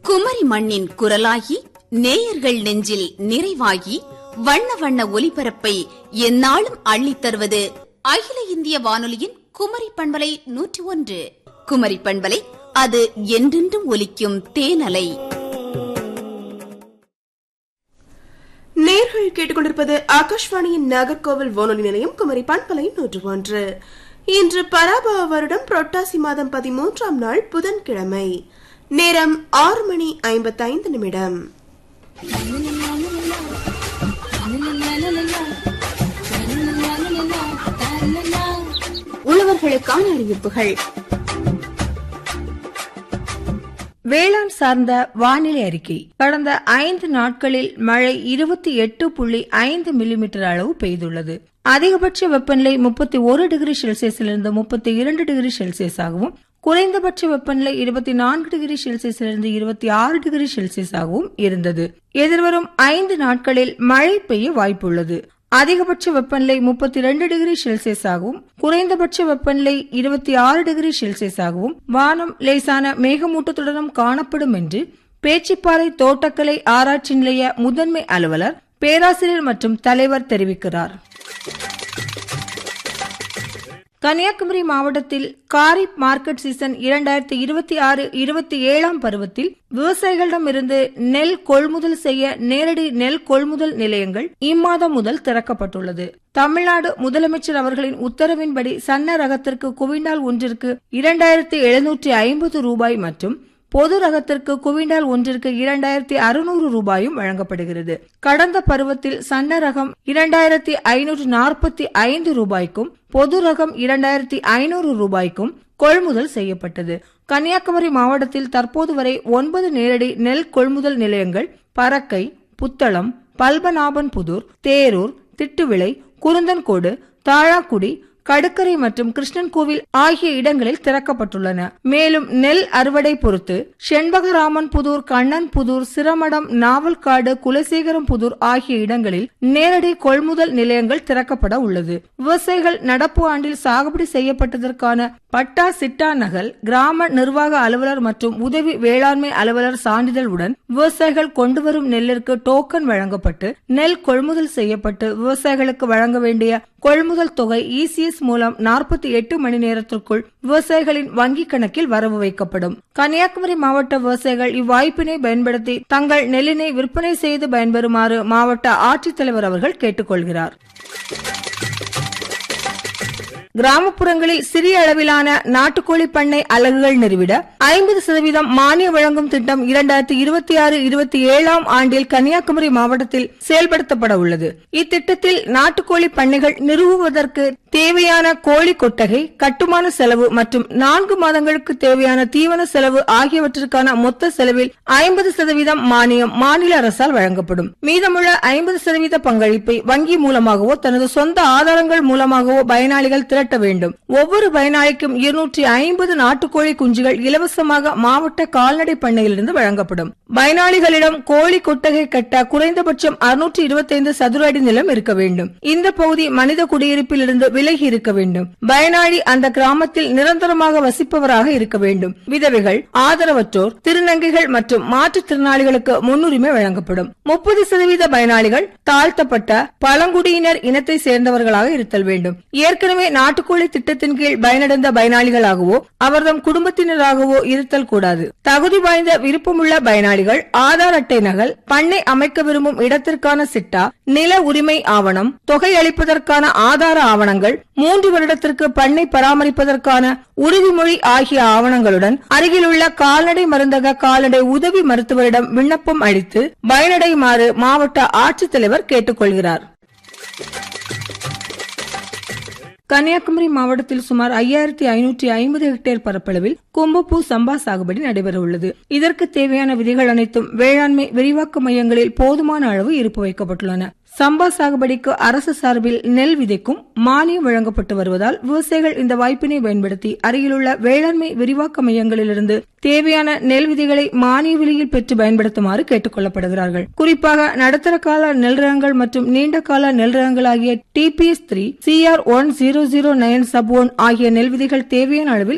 குமரி மண்ணின் குரலாகி நேயர்கள் நெஞ்சில் நிறைவாகி வண்ண வண்ண ஒலிபரப்பை எந்நாளும் அள்ளித் தருவது அகில இந்திய வானொலியின் குமரி பண்பலை நூற்றி ஒன்று குமரி பண்பலை அது என்றென்றும் ஒலிக்கும் தேனலை நேர்கள் கேட்டுக்கொண்டிருப்பது ஆகாஷ்வாணியின் நாகர்கோவில் வானொலி நிலையம் குமரி பண்பலை நூற்று ஒன்று இன்று பராபவ வருடம் புரட்டாசி மாதம் பதிமூன்றாம் நாள் புதன்கிழமை நேரம் ஆறு மணி ஐம்பத்தைந்து நிமிடம் உழவர்களுக்கான அறிவிப்புகள் வேளாண் சார்ந்த வானிலை அறிக்கை கடந்த ஐந்து நாட்களில் மழை இருபத்தி எட்டு புள்ளி ஐந்து மில்லிமீட்டர் அளவு பெய்துள்ளது அதிகபட்ச வெப்பநிலை முப்பத்தி ஒரு டிகிரி செல்சியஸிலிருந்து முப்பத்தி இரண்டு டிகிரி செல்சியஸாகவும் குறைந்தபட்ச வெப்பநிலை இருபத்தி நான்கு டிகிரி செல்சியஸிலிருந்து இருபத்தி ஆறு டிகிரி செல்சியஸாகவும் இருந்தது எதிர்வரும் ஐந்து நாட்களில் மழை பெய்ய வாய்ப்புள்ளது அதிகபட்ச வெப்பநிலை முப்பத்தி இரண்டு டிகிரி செல்சியஸாகவும் குறைந்தபட்ச வெப்பநிலை இருபத்தி ஆறு டிகிரி செல்சியஸாகவும் வானம் லேசான மேகமூட்டத்துடனும் காணப்படும் என்று பேச்சிப்பாறை தோட்டக்கலை ஆராய்ச்சி நிலைய முதன்மை அலுவலர் பேராசிரியர் மற்றும் தலைவர் தெரிவிக்கிறார் கன்னியாகுமரி மாவட்டத்தில் காரிப் மார்க்கெட் சீசன் இரண்டாயிரத்தி இருபத்தி ஆறு இருபத்தி ஏழாம் பருவத்தில் விவசாயிகளிடமிருந்து நெல் கொள்முதல் செய்ய நேரடி நெல் கொள்முதல் நிலையங்கள் இம்மாதம் முதல் திறக்கப்பட்டுள்ளது தமிழ்நாடு முதலமைச்சர் அவர்களின் உத்தரவின்படி சன்ன ரகத்திற்கு குவிண்டால் ஒன்றிற்கு இரண்டாயிரத்தி எழுநூற்றி ஐம்பது ரூபாய் மற்றும் பொது ரகத்திற்கு குவிண்டால் ஒன்றிற்கு இரண்டாயிரத்தி அறுநூறு ரூபாயும் வழங்கப்படுகிறது கடந்த பருவத்தில் சன்ன ரகம் இரண்டாயிரத்தி ஐநூற்று நாற்பத்தி ஐந்து ரூபாய்க்கும் பொது ரகம் இரண்டாயிரத்தி ஐநூறு ரூபாய்க்கும் கொள்முதல் செய்யப்பட்டது கன்னியாகுமரி மாவட்டத்தில் தற்போது வரை ஒன்பது நேரடி நெல் கொள்முதல் நிலையங்கள் பறக்கை புத்தளம் பல்பநாபன் புதூர் தேரூர் திட்டுவிளை குருந்தன்கோடு தாழாக்குடி கடுக்கரை மற்றும் கிருஷ்ணன் கோவில் ஆகிய இடங்களில் திறக்கப்பட்டுள்ளன மேலும் நெல் அறுவடை பொறுத்து செண்பகராமன் புதூர் கண்ணன் புதூர் சிரமடம் நாவல்காடு குலசேகரம் புதூர் ஆகிய இடங்களில் நேரடி கொள்முதல் நிலையங்கள் திறக்கப்பட உள்ளது விவசாயிகள் நடப்பு ஆண்டில் சாகுபடி செய்யப்பட்டதற்கான பட்டா சிட்டா நகல் கிராம நிர்வாக அலுவலர் மற்றும் உதவி வேளாண்மை அலுவலர் சான்றிதழ் உடன் விவசாயிகள் கொண்டு வரும் நெல்லிற்கு டோக்கன் வழங்கப்பட்டு நெல் கொள்முதல் செய்யப்பட்டு விவசாயிகளுக்கு வழங்க வேண்டிய கொள்முதல் தொகை இசிஎஸ் மூலம் நாற்பத்தி எட்டு மணி நேரத்திற்குள் விவசாயிகளின் வங்கிக் கணக்கில் வரவு வைக்கப்படும் கன்னியாகுமரி மாவட்ட விவசாயிகள் இவ்வாய்ப்பினை பயன்படுத்தி தங்கள் நெல்லினை விற்பனை செய்து பயன்பெறுமாறு மாவட்ட ஆட்சித்தலைவர் அவர்கள் கேட்டுக்கொள்கிறார் கிராமப்புறங்களில் சிறிய அளவிலான நாட்டுக்கோழி பண்ணை அலகுகள் நிறுவிட ஐம்பது சதவீதம் மானியம் வழங்கும் திட்டம் இரண்டாயிரத்தி இருபத்தி ஆறு இருபத்தி ஏழாம் ஆண்டில் கன்னியாகுமரி மாவட்டத்தில் செயல்படுத்தப்பட உள்ளது இத்திட்டத்தில் நாட்டுக்கோழி பண்ணைகள் நிறுவுவதற்கு தேவையான கோழி கொட்டகை கட்டுமான செலவு மற்றும் நான்கு மாதங்களுக்கு தேவையான தீவன செலவு ஆகியவற்றிற்கான மொத்த செலவில் ஐம்பது சதவீதம் மானியம் மாநில அரசால் வழங்கப்படும் மீதமுள்ள ஐம்பது சதவீத பங்களிப்பை வங்கி மூலமாகவோ தனது சொந்த ஆதாரங்கள் மூலமாகவோ பயனாளிகள் திரட்ட வேண்டும் ஒவ்வொரு பயனாளிக்கும் இருநூற்றி ஐம்பது நாட்டுக்கோழி குஞ்சுகள் இலவசமாக மாவட்ட கால்நடை பண்ணையிலிருந்து வழங்கப்படும் பயனாளிகளிடம் கோழி கொட்டகை கட்ட குறைந்தபட்சம் அறுநூற்றி இருபத்தைந்து சதுர அடி நிலம் இருக்க வேண்டும் இந்த பகுதி மனித குடியிருப்பில் இருந்து விலகி இருக்க வேண்டும் பயனாளி அந்த கிராமத்தில் நிரந்தரமாக வசிப்பவராக இருக்க வேண்டும் விதவைகள் ஆதரவற்றோர் திருநங்கைகள் மற்றும் மாற்றுத்திறனாளிகளுக்கு முன்னுரிமை வழங்கப்படும் முப்பது சதவீத பயனாளிகள் தாழ்த்தப்பட்ட பழங்குடியினர் இனத்தை சேர்ந்தவர்களாக இருத்தல் வேண்டும் ஏற்கனவே நாட்டுக்கோழி திட்டத்தின் கீழ் பயனடைந்த பயனாளிகளாகவோ அவர்தம் குடும்பத்தினராகவோ இருத்தல் கூடாது தகுதி வாய்ந்த விருப்பமுள்ள பயனாளிகள் ஆதார் அட்டை நகல் பண்ணை அமைக்க விரும்பும் இடத்திற்கான சிட்டா நில உரிமை ஆவணம் தொகை அளிப்பதற்கான ஆதார ஆவணங்கள் மூன்று வருடத்திற்கு பண்ணை பராமரிப்பதற்கான உறுதிமொழி ஆகிய ஆவணங்களுடன் அருகிலுள்ள கால்நடை மருந்தக கால்நடை உதவி மருத்துவரிடம் விண்ணப்பம் அளித்து பயனடையுமாறு மாவட்ட ஆட்சித்தலைவர் கேட்டுக்கொள்கிறார் கன்னியாகுமரி மாவட்டத்தில் சுமார் ஐயாயிரத்தி ஐநூற்றி ஐம்பது ஹெக்டேர் பரப்பளவில் கும்பப்பூ சம்பா சாகுபடி நடைபெற உள்ளது இதற்கு தேவையான விதிகள் அனைத்தும் வேளாண்மை விரிவாக்க மையங்களில் போதுமான அளவு இருப்பு வைக்கப்பட்டுள்ளன சம்பா சாகுபடிக்கு அரசு சார்பில் நெல் விதைக்கும் மானியம் வழங்கப்பட்டு வருவதால் விவசாயிகள் இந்த வாய்ப்பினை பயன்படுத்தி அருகிலுள்ள வேளாண்மை விரிவாக்க மையங்களிலிருந்து தேவையான நெல் விதைகளை மானிய விலையில் பெற்று பயன்படுத்துமாறு கேட்டுக் கொள்ளப்படுகிறார்கள் குறிப்பாக நடுத்தர கால நெல் ரகங்கள் மற்றும் நீண்ட கால நெல் ரகங்கள் ஆகிய TPS three CR one zero zero nine sub one ஆகிய நெல் விதைகள் தேவையான அளவில்